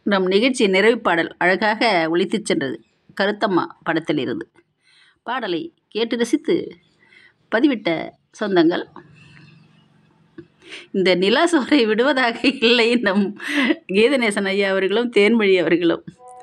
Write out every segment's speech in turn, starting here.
நம் நிகழ்ச்சி நிறைவு பாடல் அழகாக ஒலித்துச் சென்றது கருத்தம்மா படத்திலிருந்து பாடலை கேட்டு ரசித்து பதிவிட்ட சொந்தங்கள் இந்த நிலா சோறை விடுவதாக இல்லை நம் கீதநேசன் ஐயா அவர்களும் தேன்மொழி அவர்களும்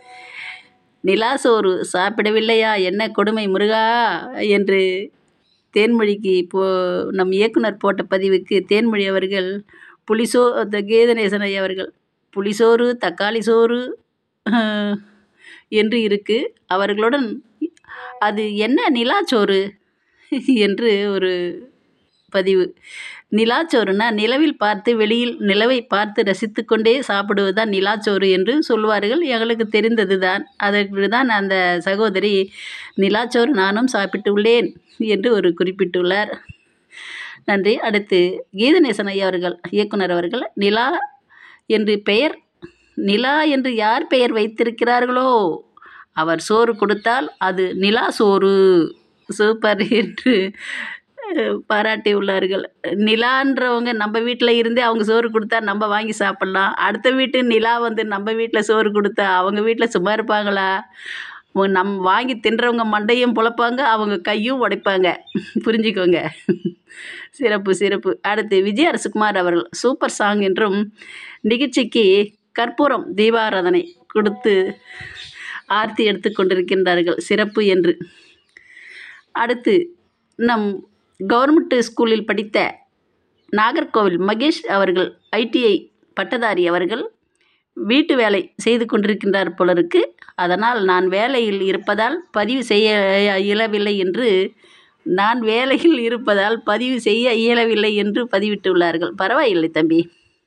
நிலா சோறு சாப்பிடவில்லையா என்ன கொடுமை முருகா என்று தேன்மொழிக்கு இப்போ நம் இயக்குனர் போட்ட பதிவுக்கு தேன்மொழி அவர்கள் புளிசோ அந்த கீதநேசன் ஐயா அவர்கள் புளிசோறு தக்காளி சோறு அஹ், என்று இருக்கு அவர்களுடன் அது என்ன நிலாச்சோறு என்று ஒரு பதிவு நிலாச்சோறுனா நிலவில் பார்த்து வெளியில் நிலவை பார்த்து ரசித்து கொண்டே சாப்பிடுவது தான் நிலாச்சோறு என்று சொல்வார்கள் எங்களுக்கு தெரிந்தது தான் அதற்கு தான் அந்த சகோதரி நிலாச்சோறு நானும் சாப்பிட்டு உள்ளேன் என்று ஒரு குறிப்பிட்டுள்ளார் நன்றி அடுத்து கீதநேசன் ஐயா அவர்கள் இயக்குனர் அவர்கள் நிலா என்று பெயர் நிலா என்று யார் பெயர் வைத்திருக்கிறார்களோ அவர் சோறு கொடுத்தால் அது நிலா சோறு சூப்பர் என்று அஹ், பாராட்டியுள்ளார்கள் நிலான்றவங்க நம்ம வீட்டில் இருந்தே அவங்க சோறு கொடுத்தா நம்ம வாங்கி சாப்பிட்லாம் அடுத்த வீட்டு நிலா வந்து நம்ம வீட்டில் சோறு கொடுத்தா அவங்க வீட்டில் சும்மா இருப்பாங்களா உ- நம் வாங்கி தின்றவங்க மண்டையும் புழப்பாங்க அவங்க கையும் உடைப்பாங்க புரிஞ்சுக்கோங்க சிறப்பு சிறப்பு அடுத்து விஜய் அரசுகுமார் அவர்கள் சூப்பர் சாங் என்றும் நிகழ்ச்சிக்கு கற்பூரம் தீபாராதனை கொடுத்து ஆர்த்தி எடுத்து கொண்டிருக்கின்றார்கள் சிறப்பு என்று அடுத்து நம் கவர்மெண்ட் ஸ்கூலில் படித்த நாகர்கோவில் மகேஷ் அவர்கள் ஐடிஐ பட்டதாரி அவர்கள் வீட்டு வேலை செய்து கொண்டிருக்கின்றார் போலருக்கு அதனால் நான் வேலையில் இருப்பதால் பதிவு செய்ய இயலவில்லை என்று நான் வேலையில் இருப்பதால் பதிவு செய்ய இயலவில்லை என்று பதிவிட்டுள்ளார்கள் பரவாயில்லை தம்பி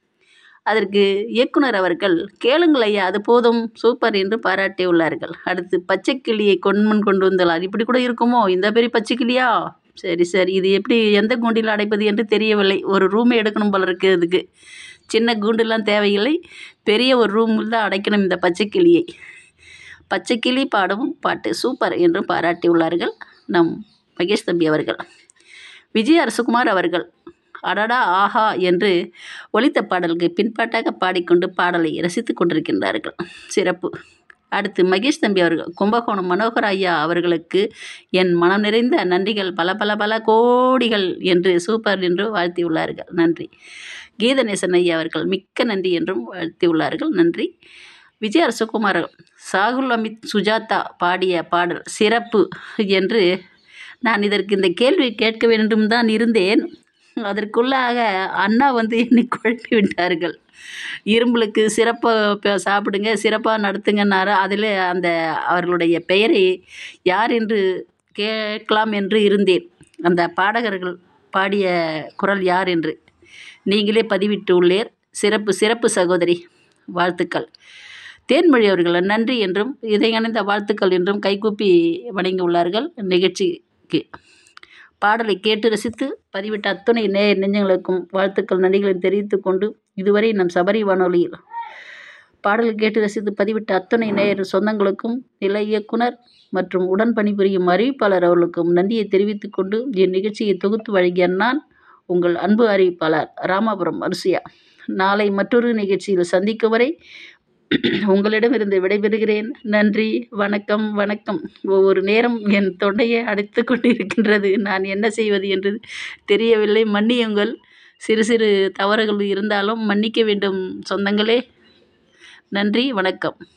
அதற்கு இயக்குனர் அவர்கள் கேளுங்கள் ஐயா அது போதும் சூப்பர் என்று பாராட்டியுள்ளார்கள் அடுத்து பச்சை கிளியை கொன்மன் கொண்டு வந்தார் இப்படி கூட இருக்குமோ இந்த பெரிய பச்சை கிளியா சரி சரி இது எப்படி எந்த கூண்டில் அடைப்பது என்று தெரியவில்லை ஒரு ரூம் எடுக்கணும் போல இருக்கு அதுக்கு சின்ன கூண்டுலாம் தேவையில்லை பெரிய ஒரு ரூமில் தான் அடைக்கணும் இந்த பச்சை கிளியை பச்சை கிளி பாடும் பாட்டு சூப்பர் என்று பாராட்டியுள்ளார்கள் நம் மகேஷ் தம்பி அவர்கள் விஜய் அரசுகுமார் அவர்கள் அடடா ஆஹா என்று ஒலித்த பாடலுக்கு பின்பாட்டாக பாடிக்கொண்டு பாடலை ரசித்துக் கொண்டிருக்கின்றார்கள் சிறப்பு அடுத்து மகேஷ் தம்பி அவர்கள் கும்பகோணம் மனோகர் ஐயா அவர்களுக்கு என் மனம் நிறைந்த நன்றிகள் பல பல பல கோடிகள் என்று சூப்பர் என்று வாழ்த்தியுள்ளார்கள் நன்றி கீதநேசன் ஐயா அவர்கள் மிக்க நன்றி என்றும் வாழ்த்தியுள்ளார்கள் நன்றி விஜய் அரசகுமார் சாகுல் அமித் சுஜாதா பாடிய பாடல் சிறப்பு என்று நான் இதற்கு இந்த கேள்வி கேட்க வேண்டும் தான் இருந்தேன் அதற்குள்ளாக அண்ணா வந்து என்னை குழப்பி விட்டார்கள் இரும்பலுக்கு சிறப்பாக சாப்பிடுங்க சிறப்பாக நடத்துங்கன்னாரு அதில் அந்த அவர்களுடைய பெயரை யார் என்று கேட்கலாம் என்று இருந்தேன் அந்த பாடகர்கள் பாடிய குரல் யார் என்று நீங்களே பதிவிட்டு உள்ளேர் சிறப்பு சிறப்பு சகோதரி வாழ்த்துக்கள் தேன்மொழி அவர்கள் நன்றி என்றும் இதயணிந்த வாழ்த்துக்கள் என்றும் கைகூப்பி வணங்கியுள்ளார்கள் நிகழ்ச்சிக்கு பாடலை கேட்டு ரசித்து பதிவிட்ட அத்துணை நேயர் நெஞ்சங்களுக்கும் வாழ்த்துக்கள் நன்றிகளை தெரிவித்துக் கொண்டு இதுவரை நம் சபரி வானொலியில் பாடலை கேட்டு ரசித்து பதிவிட்ட அத்துணை நேயர் சொந்தங்களுக்கும் நில இயக்குனர் மற்றும் உடன் பணிபுரியும் அறிவிப்பாளர் அவர்களுக்கும் நன்றியை தெரிவித்துக் கொண்டு என் நிகழ்ச்சியை தொகுத்து வழங்கிய நான் உங்கள் அன்பு அறிவிப்பாளர் ராமாபுரம் அரிசியா நாளை மற்றொரு நிகழ்ச்சியில் சந்திக்கும் வரை உங்களிடமிருந்து விடைபெறுகிறேன் நன்றி வணக்கம் வணக்கம் ஒவ்வொரு நேரம் என் தொண்டையை அடைத்து கொண்டிருக்கின்றது நான் என்ன செய்வது என்று தெரியவில்லை மன்னியுங்கள் சிறு சிறு தவறுகள் இருந்தாலும் மன்னிக்க வேண்டும் சொந்தங்களே நன்றி வணக்கம்